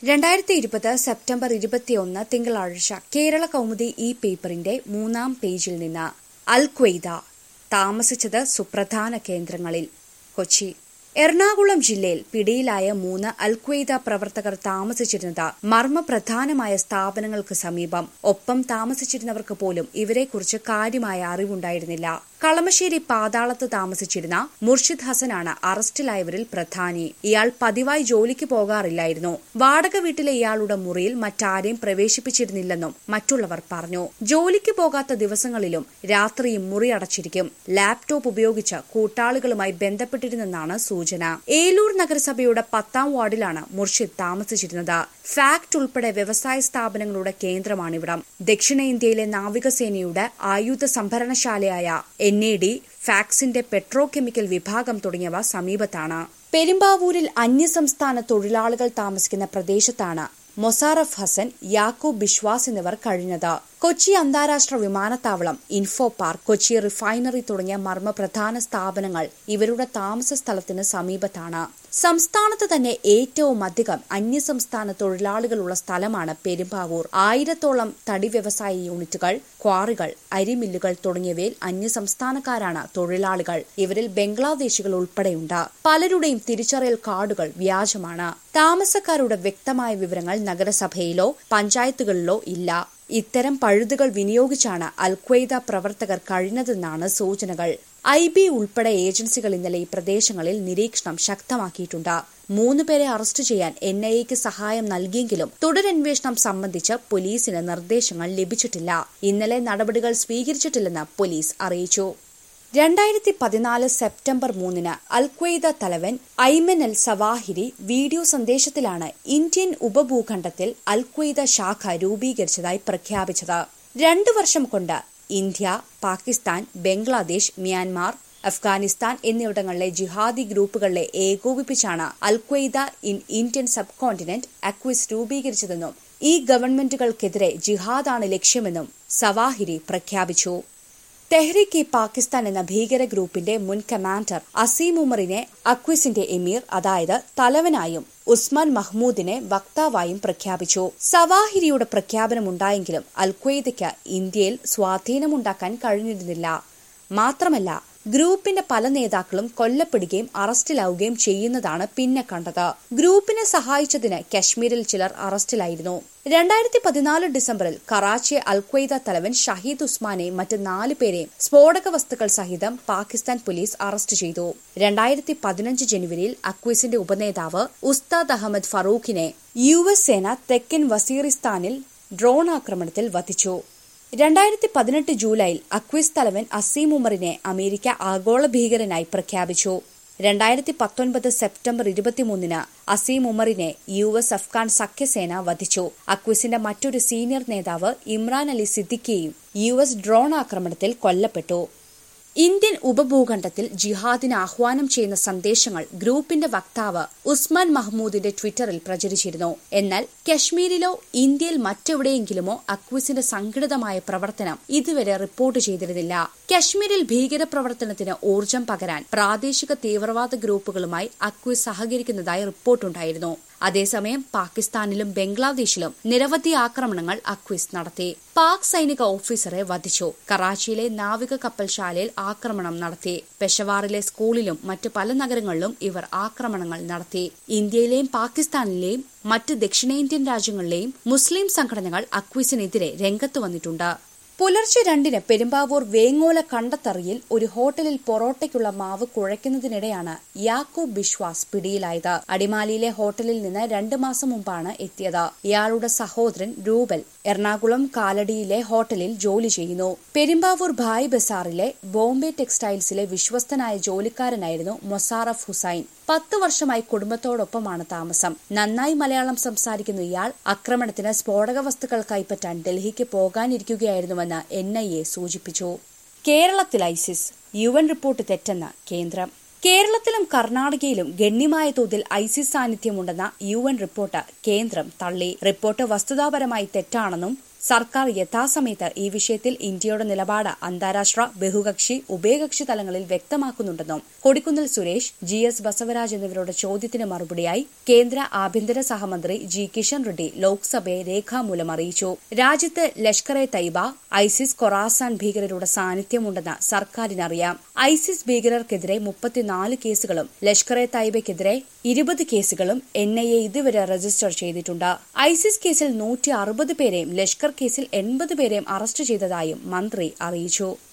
രണ്ടായിരത്തി ഇരുപത് സെപ്റ്റംബർ ഇരുപത്തിയൊന്ന് തിങ്കളാഴ്ച കേരള കൗമുദി ഈ പേപ്പറിന്റെ മൂന്നാം പേജിൽ നിന്ന് അൽ ഖ്വയ്ദ താമസിച്ചത് സുപ്രധാന കേന്ദ്രങ്ങളിൽ കൊച്ചി എറണാകുളം ജില്ലയിൽ പിടിയിലായ മൂന്ന് അൽ ഖ്വയ്ദ പ്രവർത്തകർ താമസിച്ചിരുന്നത് മർമ്മപ്രധാനമായ സ്ഥാപനങ്ങൾക്ക് സമീപം ഒപ്പം താമസിച്ചിരുന്നവർക്ക് പോലും ഇവരെക്കുറിച്ച് കാര്യമായ അറിവുണ്ടായിരുന്നില്ല കളമശ്ശേരി പാതാളത്ത് താമസിച്ചിരുന്ന മുർഷിദ് ഹസനാണ് അറസ്റ്റിലായവരിൽ പ്രധാനി ഇയാൾ പതിവായി ജോലിക്ക് പോകാറില്ലായിരുന്നു വാടക വീട്ടിലെ ഇയാളുടെ മുറിയിൽ മറ്റാരെയും പ്രവേശിപ്പിച്ചിരുന്നില്ലെന്നും മറ്റുള്ളവർ പറഞ്ഞു ജോലിക്ക് പോകാത്ത ദിവസങ്ങളിലും രാത്രിയും മുറി അടച്ചിരിക്കും ലാപ്ടോപ്പ് ഉപയോഗിച്ച് കൂട്ടാളികളുമായി ബന്ധപ്പെട്ടിരുന്നെന്നാണ് സൂചന ഏലൂർ നഗരസഭയുടെ പത്താം വാർഡിലാണ് മുർഷിദ് താമസിച്ചിരുന്നത് ഫാക്ട് ഉൾപ്പെടെ വ്യവസായ സ്ഥാപനങ്ങളുടെ കേന്ദ്രമാണിവിടം ദക്ഷിണേന്ത്യയിലെ നാവികസേനയുടെ ആയുധ സംഭരണശാലയായ എൻ എ ഡി ഫാക്സിന്റെ പെട്രോ കെമിക്കൽ വിഭാഗം തുടങ്ങിയവ സമീപത്താണ് പെരുമ്പാവൂരിൽ അന്യസംസ്ഥാന തൊഴിലാളികൾ താമസിക്കുന്ന പ്രദേശത്താണ് മൊസാറഫ് ഹസൻ യാക്കൂബ് ബിശ്വാസ് എന്നിവർ കഴിഞ്ഞത് കൊച്ചി അന്താരാഷ്ട്ര വിമാനത്താവളം ഇൻഫോ പാർക്ക് കൊച്ചി റിഫൈനറി തുടങ്ങിയ മർമ്മപ്രധാന സ്ഥാപനങ്ങൾ ഇവരുടെ താമസ സ്ഥലത്തിന് സമീപത്താണ് സംസ്ഥാനത്ത് തന്നെ ഏറ്റവും അധികം അന്യസംസ്ഥാന തൊഴിലാളികളുള്ള സ്ഥലമാണ് പെരുമ്പാവൂർ ആയിരത്തോളം തടി വ്യവസായ യൂണിറ്റുകൾ ക്വാറികൾ അരിമില്ലുകൾ തുടങ്ങിയവയിൽ അന്യസംസ്ഥാനക്കാരാണ് തൊഴിലാളികൾ ഇവരിൽ ബംഗ്ലാദേശികൾ ഉൾപ്പെടെയുണ്ട് പലരുടെയും തിരിച്ചറിയൽ കാർഡുകൾ വ്യാജമാണ് താമസക്കാരുടെ വ്യക്തമായ വിവരങ്ങൾ നഗരസഭയിലോ പഞ്ചായത്തുകളിലോ ഇല്ല ഇത്തരം പഴുതുകൾ വിനിയോഗിച്ചാണ് അൽഖ്വയ്ദ പ്രവർത്തകർ കഴിഞ്ഞതെന്നാണ് സൂചനകൾ ഐ ബി ഉൾപ്പെടെ ഏജൻസികൾ ഇന്നലെ ഈ പ്രദേശങ്ങളിൽ നിരീക്ഷണം ശക്തമാക്കിയിട്ടുണ്ട് മൂന്ന് പേരെ അറസ്റ്റ് ചെയ്യാൻ എൻ ഐ എക്ക് സഹായം നൽകിയെങ്കിലും തുടരന്വേഷണം സംബന്ധിച്ച് പോലീസിന് നിർദ്ദേശങ്ങൾ ലഭിച്ചിട്ടില്ല ഇന്നലെ നടപടികൾ സ്വീകരിച്ചിട്ടില്ലെന്ന് പോലീസ് അറിയിച്ചു രണ്ടായിരത്തി പതിനാല് സെപ്റ്റംബർ മൂന്നിന് അൽഖ്വയ്ദ തലവൻ ഐമൻ അൽ സവാഹിരി വീഡിയോ സന്ദേശത്തിലാണ് ഇന്ത്യൻ ഉപഭൂഖണ്ഡത്തിൽ അൽഖ്വയ്ദ ശാഖ രൂപീകരിച്ചതായി പ്രഖ്യാപിച്ചത് രണ്ടു വർഷം കൊണ്ട് ഇന്ത്യ പാകിസ്ഥാൻ ബംഗ്ലാദേശ് മ്യാൻമാർ അഫ്ഗാനിസ്ഥാൻ എന്നിവിടങ്ങളിലെ ജിഹാദി ഗ്രൂപ്പുകളെ ഏകോപിപ്പിച്ചാണ് al Qaeda in Indian subcontinent AQIS രൂപീകരിച്ചതെന്നും ഈ ഗവൺമെന്റുകൾക്കെതിരെ ജിഹാദാണ് ലക്ഷ്യമെന്നും സവാഹിരി പ്രഖ്യാപിച്ചു തെഹ്രിക് ഇ പാകിസ്ഥാൻ എന്ന ഭീകര ഗ്രൂപ്പിന്റെ മുൻ കമാൻഡർ അസീം ഉമറിനെ അക്വിസിന്റെ എമീർ അതായത് തലവനായും ഉസ്മാൻ മഹ്മൂദിനെ വക്താവായും പ്രഖ്യാപിച്ചു സവാഹിരിയുടെ പ്രഖ്യാപനമുണ്ടായെങ്കിലും അൽഖ്വയ്ദയ്ക്ക് ഇന്ത്യയിൽ സ്വാധീനമുണ്ടാക്കാൻ കഴിഞ്ഞിരുന്നില്ല മാത്രമല്ല ഗ്രൂപ്പിന്റെ പല നേതാക്കളും കൊല്ലപ്പെടുകയും അറസ്റ്റിലാവുകയും ചെയ്യുന്നതാണ് പിന്നെ കണ്ടത് ഗ്രൂപ്പിനെ സഹായിച്ചതിന് കശ്മീരിൽ ചിലർ അറസ്റ്റിലായിരുന്നു രണ്ടായിരത്തി പതിനാല് ഡിസംബറിൽ കറാച്ചി അൽഖ്വയ്ദ തലവൻ ഷഹീദ് ഉസ്മാനെ മറ്റ് നാല് പേരെയും സ്ഫോടക വസ്തുക്കൾ സഹിതം പാകിസ്ഥാൻ പോലീസ് അറസ്റ്റ് ചെയ്തു രണ്ടായിരത്തി പതിനഞ്ച് ജനുവരിയിൽ അക്വീസിന്റെ ഉപനേതാവ് ഉസ്താദ് അഹമ്മദ് ഫറൂഖിനെ യു എസ് സേന തെക്കൻ വസീറിസ്ഥാനിൽ ഡ്രോൺ ആക്രമണത്തിൽ വധിച്ചു രണ്ടായിരത്തി പതിനെട്ട് ജൂലൈയിൽ അക്വിസ് തലവൻ അസീം ഉമറിനെ അമേരിക്ക ആഗോള ഭീകരനായി പ്രഖ്യാപിച്ചു രണ്ടായിരത്തി പത്തൊൻപത് സെപ്റ്റംബർ ഇരുപത്തിമൂന്നിന് അസീം ഉമറിനെ യു എസ് അഫ്ഗാൻ സഖ്യസേന വധിച്ചു അക്വിസിന്റെ മറ്റൊരു സീനിയർ നേതാവ് ഇമ്രാൻ അലി സിദ്ദിഖിയും യു എസ് ഡ്രോൺ ആക്രമണത്തിൽ കൊല്ലപ്പെട്ടു ഇന്ത്യൻ ഉപഭൂഖണ്ഡത്തിൽ ജിഹാദിന് ആഹ്വാനം ചെയ്യുന്ന സന്ദേശങ്ങൾ ഗ്രൂപ്പിന്റെ വക്താവ് ഉസ്മാൻ മഹ്മൂദിന്റെ ട്വിറ്ററിൽ പ്രചരിച്ചിരുന്നു എന്നാൽ കശ്മീരിലോ ഇന്ത്യയിൽ മറ്റെവിടെയെങ്കിലുമോ അക്വിസിന്റെ സംഘടിതമായ പ്രവർത്തനം ഇതുവരെ റിപ്പോർട്ട് ചെയ്തിരുന്നില്ല കശ്മീരിൽ ഭീകരപ്രവർത്തനത്തിന് ഊർജം പകരാൻ പ്രാദേശിക തീവ്രവാദ ഗ്രൂപ്പുകളുമായി അക്വിസ് സഹകരിക്കുന്നതായി റിപ്പോർട്ടുണ്ടായിരുന്നു അതേസമയം പാകിസ്ഥാനിലും ബംഗ്ലാദേശിലും നിരവധി ആക്രമണങ്ങൾ അക്വിസ് നടത്തി പാക് സൈനിക ഓഫീസറെ വധിച്ചു കറാച്ചിയിലെ നാവിക കപ്പൽശാലയിൽ ആക്രമണം നടത്തി പെഷവാറിലെ സ്കൂളിലും മറ്റ് പല നഗരങ്ങളിലും ഇവർ ആക്രമണങ്ങൾ നടത്തി ഇന്ത്യയിലെയും പാകിസ്ഥാനിലെയും മറ്റ് ദക്ഷിണേന്ത്യൻ രാജ്യങ്ങളിലെയും മുസ്ലിം സംഘടനകൾ അക്വിസിനെതിരെ രംഗത്ത് വന്നിട്ടുണ്ട് പുലർച്ചെ രണ്ടിന് പെരുമ്പാവൂർ വേങ്ങോല കണ്ടത്തറിയിൽ ഒരു ഹോട്ടലിൽ പൊറോട്ടയ്ക്കുള്ള മാവ് കുഴയ്ക്കുന്നതിനിടെയാണ് യാക്കൂബ് ബിശ്വാസ് പിടിയിലായത് അടിമാലിയിലെ ഹോട്ടലിൽ നിന്ന് രണ്ടു മാസം മുമ്പാണ് എത്തിയത് ഇയാളുടെ സഹോദരൻ രൂപൽ എറണാകുളം കാലടിയിലെ ഹോട്ടലിൽ ജോലി ചെയ്യുന്നു പെരുമ്പാവൂർ ഭായ് ബസാറിലെ ബോംബെ ടെക്സ്റ്റൈൽസിലെ വിശ്വസ്തനായ ജോലിക്കാരനായിരുന്നു മൊസാറഫ് ഹുസൈൻ പത്തു വർഷമായി കുടുംബത്തോടൊപ്പമാണ് താമസം നന്നായി മലയാളം സംസാരിക്കുന്ന ഇയാൾ ആക്രമണത്തിന് സ്ഫോടക വസ്തുക്കൾ കൈപ്പറ്റാൻ ഡൽഹിക്ക് പോകാനിരിക്കുകയായിരുന്നുവെന്ന് എൻ ഐ എ സൂചിപ്പിച്ചു കേരളത്തിൽ ഐസിസ് യു എൻ റിപ്പോർട്ട് തെറ്റെന്ന് കേന്ദ്രം കേരളത്തിലും കർണാടകയിലും ഗണ്യമായ തോതിൽ ഐസിസ് സാന്നിധ്യമുണ്ടെന്ന യു എൻ റിപ്പോർട്ട് കേന്ദ്രം തള്ളി റിപ്പോർട്ട് വസ്തുതാപരമായി തെറ്റാണെന്നും സർക്കാർ യഥാസമയത്ത് ഈ വിഷയത്തിൽ ഇന്ത്യയുടെ നിലപാട് അന്താരാഷ്ട്ര ബഹുകക്ഷി ഉഭയകക്ഷി തലങ്ങളിൽ വ്യക്തമാക്കുന്നുണ്ടെന്നും കൊടിക്കുന്നിൽ സുരേഷ് ജി എസ് ബസവരാജ് എന്നിവരുടെ ചോദ്യത്തിന് മറുപടിയായി കേന്ദ്ര ആഭ്യന്തര സഹമന്ത്രി ജി കിഷൻ റെഡ്ഡി ലോക്സഭയെ രേഖാമൂലം അറിയിച്ചു രാജ്യത്ത് ലഷ്കർ എ തൈബ ഐസിസ് കൊറാസാൻ ഭീകരരുടെ സാന്നിധ്യമുണ്ടെന്ന് സർക്കാരിനറിയാം ഐസിസ് ഭീകരർക്കെതിരെ മുപ്പത്തിനാല് കേസുകളും ലഷ്കർ എ തൈബയ്ക്കെതിരെ ഇരുപത് കേസുകളും എൻ ഐ എ ഇതുവരെ രജിസ്റ്റർ ചെയ്തിട്ടുണ്ട് ഐസിസ് കേസിൽ നൂറ്റി അറുപത് പേരെയും ലഷ്കർ കേസിൽ എൺപത് പേരെയും അറസ്റ്റ് ചെയ്തതായും മന്ത്രി അറിയിച്ചു